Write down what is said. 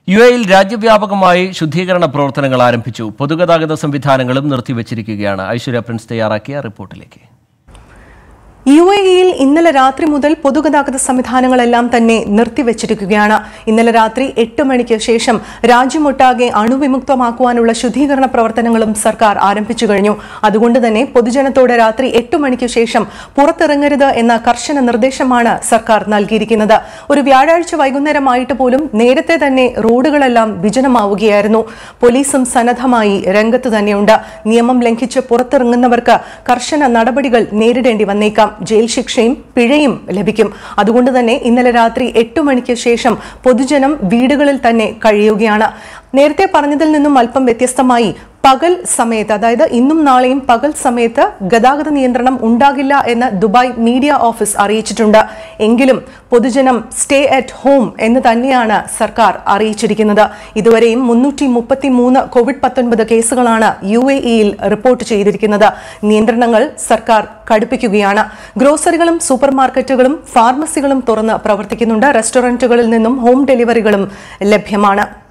U എയിൽ രാജ്യവ്യാപകമായി ശുദ്ധീകരണ പ്രവർത്തനങ്ങൾ ആരംഭിച്ചു പൊതുഗതാഗത സംവിധാനങ്ങളും നിർത്തിവച്ചിരിക്കുകയാണ് ഐശ്വര്യ പ്രിൻസ് തയ്യാറാക്കിയ റിപ്പോർട്ടിലേക്ക് യു എ ഇയിൽ ഇന്നലെ രാത്രി മുതൽ പൊതുഗതാഗത സംവിധാനങ്ങളെല്ലാം തന്നെ നിർത്തിവച്ചിരിക്കുകയാണ് ഇന്നലെ രാത്രി എട്ട് മണിക്ക് ശേഷം രാജ്യമൊട്ടാകെ അണുവിമുക്തമാക്കുവാനുള്ള ശുദ്ധീകരണ പ്രവർത്തനങ്ങളും സർക്കാർ ആരംഭിച്ചു കഴിഞ്ഞു അതുകൊണ്ട് തന്നെ പൊതുജനത്തോട് രാത്രി എട്ട് മണിക്ക് ശേഷം പുറത്തിറങ്ങരുത് എന്ന കർശന നിർദ്ദേശമാണ് സർക്കാർ നൽകിയിരിക്കുന്നത് ഒരു വ്യാഴാഴ്ച വൈകുന്നേരമായിട്ട് പോലും നേരത്തെ തന്നെ റോഡുകളെല്ലാം വിജനമാവുകയായിരുന്നു പോലീസും സന്നദ്ധമായി രംഗത്ത് തന്നെയുണ്ട് നിയമം ലംഘിച്ച് പുറത്തിറങ്ങുന്നവർക്ക് കർശന നടപടികൾ നേരിടേണ്ടി വന്നേക്കാം ജയിൽ ശിക്ഷയും പിഴയും ലഭിക്കും അതുകൊണ്ട് തന്നെ ഇന്നലെ രാത്രി എട്ട് മണിക്ക് ശേഷം പൊതുജനം വീടുകളിൽ തന്നെ കഴിയുകയാണ് നേരത്തെ പറഞ്ഞതിൽ നിന്നും അല്പം വ്യത്യസ്തമായി പകൽ സമയത്ത് അതായത് ഇന്നും നാളെയും പകൽ സമയത്ത് ഗതാഗത നിയന്ത്രണം ഉണ്ടാകില്ല എന്ന് ദുബായ് മീഡിയ ഓഫീസ് അറിയിച്ചിട്ടുണ്ട് എങ്കിലും പൊതുജനം സ്റ്റേ അറ്റ് ഹോം എന്ന് തന്നെയാണ് സർക്കാർ അറിയിച്ചിരിക്കുന്നത് ഇതുവരെയും മുന്നൂറ്റി മുപ്പത്തി മൂന്ന് കോവിഡ് പത്തൊൻപത് കേസുകളാണ് യു എ ഇയിൽ റിപ്പോർട്ട് ചെയ്തിരിക്കുന്നത് നിയന്ത്രണങ്ങൾ സർക്കാർ കടുപ്പിക്കുകയാണ് ഗ്രോസറികളും സൂപ്പർ മാർക്കറ്റുകളും ഫാർമസികളും തുറന്ന് പ്രവർത്തിക്കുന്നുണ്ട് റെസ്റ്റോറന്റുകളിൽ നിന്നും ഹോം ഡെലിവറികളും ലഭ്യമാണ്